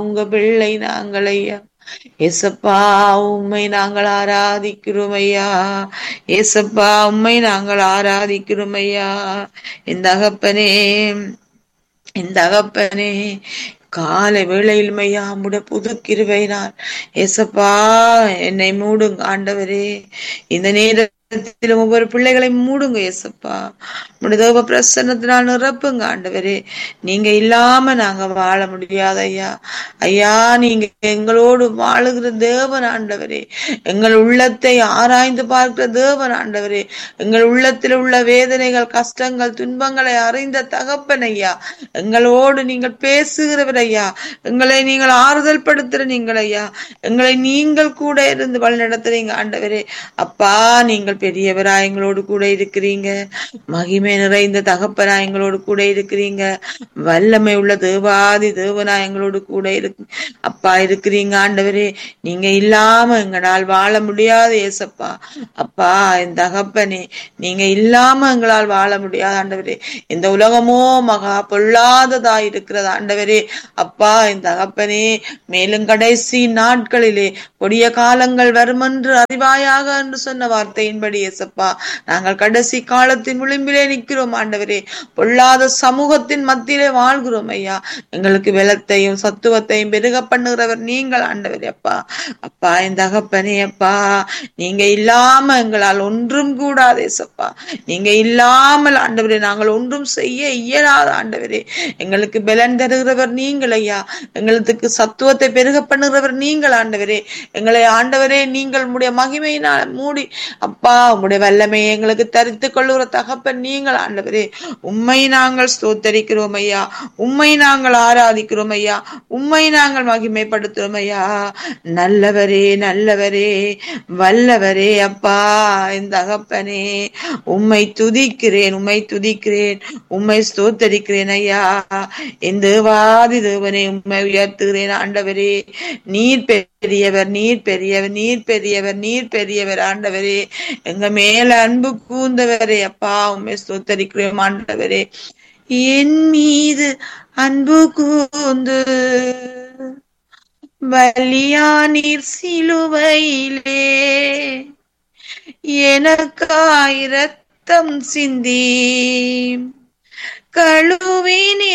உங்க பிள்ளை நாங்கள் ஐயா ஏசப்பா உம்மை நாங்கள் ஆராதிக்கிறோம் ஐயா ஏசப்பா உம்மை நாங்கள் ஆராதிக்கிறோம் ஐயா இந்த அகப்பனே இந்த அகப்பனே காலை வேளையில் மையா முட புது கிருபையினால் ஏசப்பா என்னை மூடுங்க ஆண்டவரே இந்த நேரத்தில் ஒவ்வொரு பிள்ளைகளை மூடுங்க ஏசப்பா முடிதவ பிரசன்னத்தினால் நிரப்புங்க ஆண்டவரே நீங்க இல்லாம நாங்க வாழ முடியாது ஐயா ஐயா நீங்க எங்களோடு வாழுகிற தேவன் ஆண்டவரே எங்கள் உள்ளத்தை ஆராய்ந்து பார்க்கிற தேவன் ஆண்டவரே எங்கள் உள்ளத்தில் உள்ள வேதனைகள் கஷ்டங்கள் துன்பங்களை அறிந்த தகப்பன் ஐயா எங்களோடு நீங்கள் பேசுகிறவர் ஐயா எங்களை நீங்கள் ஆறுதல் படுத்துற நீங்கள் ஐயா எங்களை நீங்கள் கூட இருந்து வழிநடத்துறீங்க ஆண்டவரே அப்பா நீங்கள் பெரியவரா எங்களோடு கூட இருக்கிறீங்க மகிமை நிறைந்த தகப்பனா எங்களோடு கூட இருக்கிறீங்க வல்லமை உள்ள தேவாதி தேவனா எங்களோடு கூட இருக்கு அப்பா இருக்கிறீங்க ஆண்டவரே நீங்க இல்லாம எங்களால் வாழ முடியாது ஏசப்பா அப்பா என் தகப்பனே நீங்க இல்லாம எங்களால் வாழ முடியாது ஆண்டவரே இந்த உலகமோ மகா பொல்லாததா இருக்கிறது ஆண்டவரே அப்பா என் தகப்பனே மேலும் கடைசி நாட்களிலே கொடிய காலங்கள் வரும் என்று அறிவாயாக என்று சொன்ன வார்த்தையின்படி ஏசப்பா நாங்கள் கடைசி காலத்தின் விளிம்பிலே நிற்கிறோம் ஆண்டவரே பொல்லாத சமூகத்தின் மத்தியிலே வாழ்கிறோம் ஐயா எங்களுக்கு வெலத்தையும் சத்துவத்தையும் பெருக பண்ணுகிறவர் நீங்கள் ஆண்டவரே அப்பா அப்பா என் தகப்பனே அப்பா நீங்க இல்லாம எங்களால் ஒன்றும் கூடாது ஏசப்பா நீங்க இல்லாமல் ஆண்டவரே நாங்கள் ஒன்றும் செய்ய இயலாத ஆண்டவரே எங்களுக்கு பலன் தருகிறவர் நீங்கள் ஐயா எங்களுக்கு சத்துவத்தை பெருக பண்ணுகிறவர் நீங்கள் ஆண்டவரே எங்களை ஆண்டவரே நீங்கள் உடைய மகிமையினால் மூடி அப்பா உடைய வல்லமையை எங்களுக்கு தரித்து கொள்ளுகிற தகப்பன் நீங்கள் ஆண்டவரே உம்மை நாங்கள் ஸ்தோத்தரிக்கிறோம் ஐயா உம்மை நாங்கள் ஆராதிக்கிறோம் ஐயா உம்மை நாங்கள் மகிமைப்படுத்துறோம் ஐயா நல்லவரே நல்லவரே வல்லவரே அப்பா இந்த தகப்பனே உம்மை துதிக்கிறேன் உம்மை துதிக்கிறேன் உம்மை ஸ்தோத்தரிக்கிறேன் ஐயா இந்த வாதி தேவனை உம்மை உயர்த்துகிறேன் ஆண்டவரே நீர் பெரியவர் நீர் பெரியவர் நீர் பெரியவர் நீர் பெரியவர் ஆண்டவரே எங்க மேல அன்பு கூந்தவரே அப்பா உண்மை ஸ்தோத்தரிக்கிறோம் ஆண்டவரே என் மீது அன்பு கூந்து வலியானீர் சிலுவையிலே எனக்காய் ரத்தம் சிந்தி கழுவினி